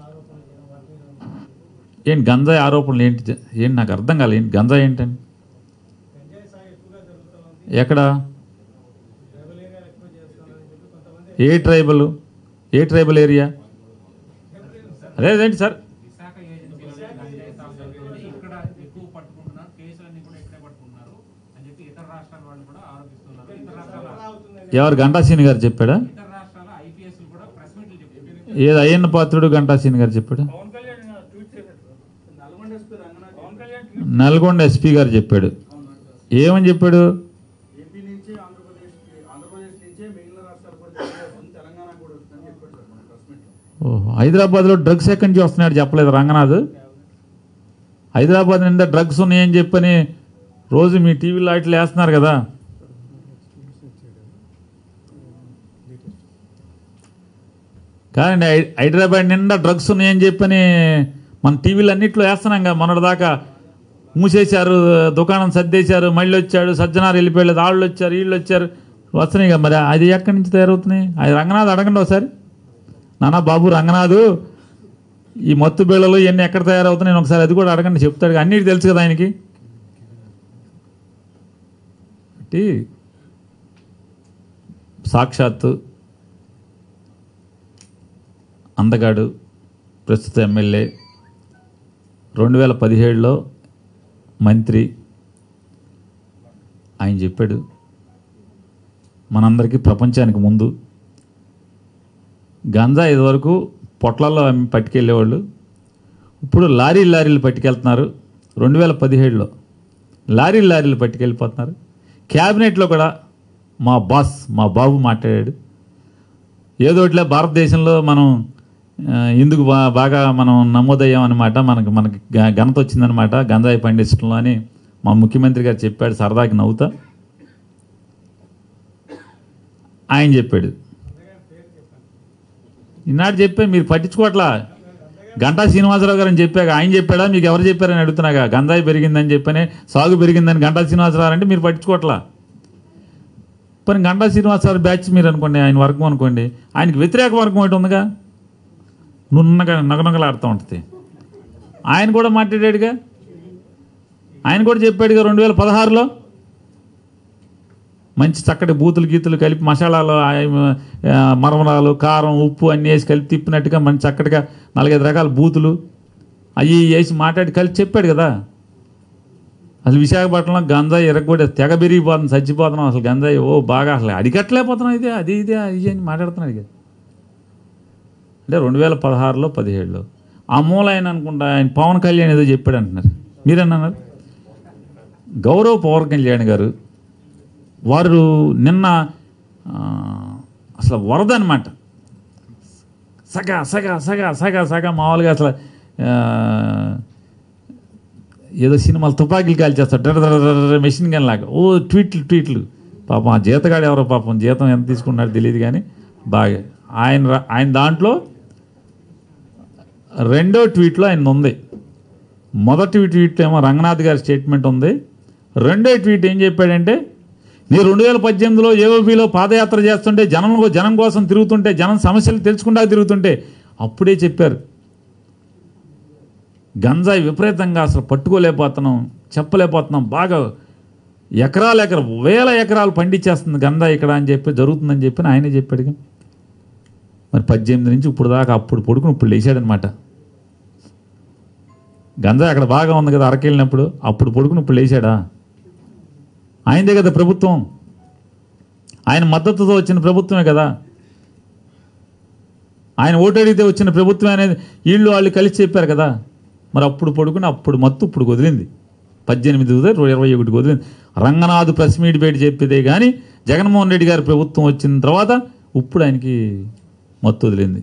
ఏంటి గంజాయి ఆరోపణలు ఏంటి జ- ఏంటి నాకు అర్థం కాలేదు ఏంటి గంజాయి ఏంటండి ఎక్కడ ఏ ట్రైబల్ ఏ ట్రైబల్ ఏరియా అదే అదేంటి సార్ విశాఖ ఏజెన్సీలో గంజాయి సాగు జరుగుతుంది ఇక్కడ ఎక్కువ పట్టుకుంటున్నారు కేసులన్నీ కూడా ఇక్కడే పట్టుకుంటున్నారు అని చెప్పి ఇతర రాష్ట్రాల వాళ్ళు కూడా ఆరోపిస్తున్నారు ఇతర రాష్ట్రాల ఎవరు గంటాసీని గారు చెప్పాడా ఇతర రాష్ట్రాల ఐపీఎస్ కూడా ప్రెస్ మీట్లు చెప్పారు ఏది అయ్యన్న పాత్రుడు గంటాసీని గారు చెప్పాడా పవన్ కళ్యాణ్ ట్వీట్ చేశారు నల్గొండ ఎస్పీ రంగనాథ్ పవన్ కళ్యాణ్ నల్గొండ ఎస్పీ గారు చెప్పాడు ఏమని చెప్పాడు ఏపీ నుంచి ఆంధ్రప్రదేశ్ ఆంధ్రప్రదేశ్ నుంచే మిగిలిన రాష్ట్రాలు కూడా తెలియజేస్తుంది తెలంగాణ కూడా వస్తుందని చెప్పాడు సార్ మన ప్రెస్ మీట్లో ఓహో హైదరాబాద్లో డ్రగ్స్ ఎక్కడి నుంచి వస్తున్నాడు చెప్పలేదు రంగనాథ్ హైదరాబాద్ నిండా డ్రగ్స్ ఉన్నాయని చెప్పని రోజు మీ టీవీలో ఇట్లా వేస్తున్నారు కదా కానీ హై- హైదరాబాద్ నిండా డ్రగ్స్ ఉన్నాయని చెప్పని మన టీవీలు అన్నిట్లో వేస్తున్నాం కదా మొన్నటిదాకా మూసేశారు దుకాణం సర్దేశారు మళ్ళీ వచ్చాడు సజ్జనారు వెళ్ళిపోయలేదు వాళ్ళు వచ్చారు వీళ్ళు వచ్చారు వస్తున్నాయి కదా మరి అది ఎక్కడి నుంచి తయారవుతున్నాయి అది రంగనాథ్ అడగండి ఒకసారి నానా బాబు రంగనాథు ఈ మత్తు బిళ్ళలు ఇవన్నీ ఎక్కడ తయారవుతున్నాయి నేను ఒకసారి అది కూడా అడగండి చెప్తాడు అన్నిటి తెలుసు కదా ఆయనకి కాబట్టి సాక్షాత్తు అందగాడు ప్రస్తుత ఎమ్మెల్యే రెండు వేల పదిహేడులో మంత్రి ఆయన చెప్పాడు మనందరికీ ప్రపంచానికి ముందు గంజా ఇదివరకు పొట్లలో అమ్మి పట్టుకెళ్ళేవాళ్ళు ఇప్పుడు లారీ లారీలు పట్టుకెళ్తున్నారు రెండు వేల పదిహేడులో లారీ లారీలు పట్టుకెళ్ళిపోతున్నారు క్యాబినెట్లో కూడా మా బాస్ మా బాబు మాట్లాడాడు ఏదోట్లే భారతదేశంలో మనం ఆ, ఇందుకు బా బాగా మనం నమోదయ్యామన్నమాట మనకు మనకి గ- ఘనత వచ్చిందనమాట గంజాయి పండించడంలో అని మా ముఖ్యమంత్రి గారు చెప్పాడు సరదాకి నవ్వుతా ఆయన చెప్పాడు ఈనాడు చెప్పే మీరు పట్టించుకోవట్లా గంటా శ్రీనివాసరావు గారు అని చెప్పాక ఆయన చెప్పాడా మీకు ఎవరు చెప్పారని అడుగుతున్నాగా గంజాయి పెరిగిందని చెప్పని సాగు పెరిగిందని గంటా శ్రీనివాసరావు అంటే మీరు పట్టించుకోవట్లా పని గంటా శ్రీనివాసరావు బ్యాచ్ మీరు అనుకోండి ఆయన వర్గం అనుకోండి ఆయనకి వ్యతిరేక వర్గం ఒకటి ఉందిగా నున్నగా నగనగలాడుతూ ఉంటుంది ఆయన కూడా మాట్లాడాడుగా ఆయన కూడా చెప్పాడుగా రెండు వేల పదహారులో మంచి చక్కటి బూతులు గీతులు కలిపి మసాలాలు ఆ- ఆ, మరమరాలు కారం ఉప్పు అన్నీ వేసి కలిపి తిప్పినట్టుగా మంచి చక్కటిగా నాలుగైదు రకాల బూతులు అవి వేసి మాట్లాడి కలిసి చెప్పాడు కదా అసలు విశాఖపట్నంలో గంజాయి ఎరగొడే తెగ పెరిగిపోతుంది చచ్చిపోతున్నాం అసలు గంజాయి ఓ బాగా అసలు అడిగట్లేకపోతున్నాం ఇదే అది ఇదే ఇది అని మాట్లాడుతున్నాడు కదా అంటే రెండు వేల పదహారులో పదిహేడులో ఆ మూల ఆయన అనుకుంటా ఆయన పవన్ కళ్యాణ్ ఏదో చెప్పాడు అంటున్నారు మీరన్నారు గౌరవ్ పవన్ కళ్యాణ్ గారు వారు నిన్న ఆ, అసలు వరద అనమాట సగ సగ సగ సగ సగ మామూలుగా అసలు ఆ, ఏదో సినిమాలు తుపాకీలు కాల్చేస్తాడు డర్ డర్ డర్ డర్ మెషిన్ గన్ లాగా ఓ ట్వీట్లు ట్వీట్లు పాపం ఆ జీతగాడు ఎవరో పాపం జీతం ఎంత తీసుకున్నాడో తెలియదు కానీ బాగా ఆయన రా- ఆయన దాంట్లో రెండో ట్వీట్లో ఆయన ఉంది మొదటి ట్వీట్ ఏమో రంగనాథ్ గారి స్టేట్మెంట్ ఉంది రెండో ట్వీట్ ఏం చెప్పాడంటే నేను రెండు వేల పద్దెనిమిదిలో ఏఓబీలో పాదయాత్ర చేస్తుంటే జనం జనం కోసం తిరుగుతుంటే జనం సమస్యలు తెలుసుకుంటా తిరుగుతుంటే అప్పుడే చెప్పారు గంజాయి విపరీతంగా అసలు పట్టుకోలేకపోతున్నాం చెప్పలేకపోతున్నాం బాగా ఎకరాలు ఎకర వేల ఎకరాలు పండించేస్తుంది గంజాయి ఇక్కడ అని చెప్పి జరుగుతుందని చెప్పి ఆయనే చెప్పాడుగా మరి పద్దెనిమిది నుంచి ఇప్పుడు దాకా అప్పుడు పడుకుని ఇప్పుడు లేచాడనమాట గంజాయి అక్కడ బాగా ఉంది కదా అరకెళ్ళినప్పుడు అప్పుడు పడుకుని ఇప్పుడు లేచాడా ఆయనదే కదా ప్రభుత్వం ఆయన మద్దతుతో వచ్చిన ప్రభుత్వమే కదా ఆయన ఓటు అడిగితే వచ్చిన ప్రభుత్వం అనేది వీళ్ళు వాళ్ళు కలిసి చెప్పారు కదా మరి అప్పుడు పడుకుని అప్పుడు మత్తు ఇప్పుడు వదిలింది పద్దెనిమిది వదిలి ఇరవై ఒకటికి వదిలింది రంగనాథ్ ప్రెస్ మీట్ పెట్టి చెప్పేదే కానీ జగన్మోహన్ రెడ్డి గారి ప్రభుత్వం వచ్చిన తర్వాత ఇప్పుడు ఆయనకి మత్తు వదిలింది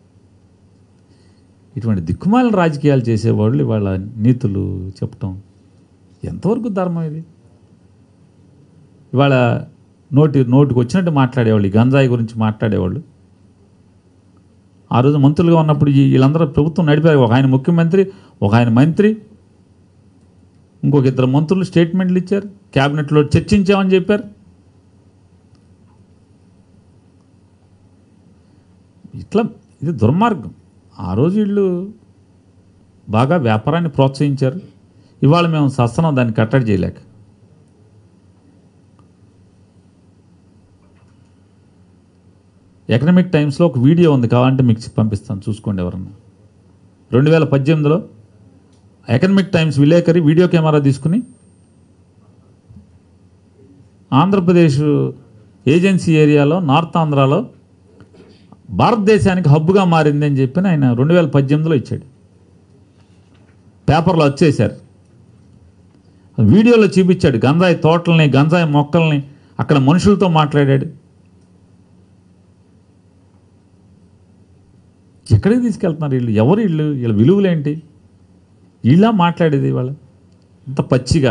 ఇటువంటి దిక్కుమాలిన రాజకీయాలు చేసేవాళ్ళు ఇవాళ నీతులు చెప్పటం ఎంతవరకు ధర్మం ఇది ఇవాళ నోటి నోటికి వచ్చినట్టు మాట్లాడేవాళ్ళు ఈ గంజాయి గురించి మాట్లాడేవాళ్ళు ఆ రోజు మంత్రులుగా ఉన్నప్పుడు ఈ- వీళ్ళందరూ ప్రభుత్వం నడిపారు ఒక ఆయన ముఖ్యమంత్రి ఒక ఆయన మంత్రి ఇంకొక ఇద్దరు మంత్రులు స్టేట్మెంట్లు ఇచ్చారు క్యాబినెట్లో చర్చించామని చెప్పారు ఇట్లా ఇది దుర్మార్గం ఆ రోజు వీళ్ళు బాగా వ్యాపారాన్ని ప్రోత్సహించారు ఇవాళ మేము సస్తనం దాన్ని కట్టడి చేయలేక ఎకనామిక్ టైమ్స్లో ఒక వీడియో ఉంది కావాలంటే మీకు పంపిస్తాను చూసుకోండి ఎవరన్నా రెండు వేల పద్దెనిమిదిలో ఎకనామిక్ టైమ్స్ విలేకరి వీడియో కెమెరా తీసుకుని ఆంధ్రప్రదేశ్ ఏజెన్సీ ఏరియాలో నార్త్ ఆంధ్రాలో భారతదేశానికి హబ్బుగా మారింది అని చెప్పి ఆయన రెండు వేల పద్దెనిమిదిలో ఇచ్చాడు పేపర్లో వచ్చేశారు వీడియోలో చూపించాడు గంజాయి తోటల్ని గంజాయి మొక్కల్ని అక్కడ మనుషులతో మాట్లాడాడు ఎక్కడికి తీసుకెళ్తున్నారు వీళ్ళు ఎవరు వీళ్ళు వీళ్ళ విలువలేంటి వీళ్ళ మాట్లాడేది వాళ్ళ అంత పచ్చిగా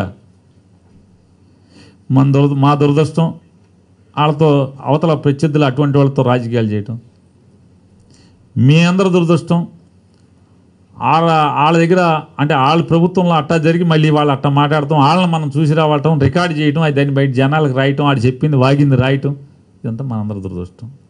మన దురద మా దురదృష్టం వాళ్ళతో అవతల ప్రత్యర్థులు అటువంటి వాళ్ళతో రాజకీయాలు చేయటం మీ అందరి దురదృష్టం వాళ్ళ వాళ్ళ దగ్గర అంటే వాళ్ళ ప్రభుత్వంలో అట్టా జరిగి మళ్ళీ వాళ్ళు అట్టా మాట్లాడటం వాళ్ళని మనం చూసి రావటం రికార్డ్ చేయటం అది దాన్ని బయట జనాలకు రాయటం ఆడు చెప్పింది వాగింది రాయటం ఇదంతా మనందరి దురదృష్టం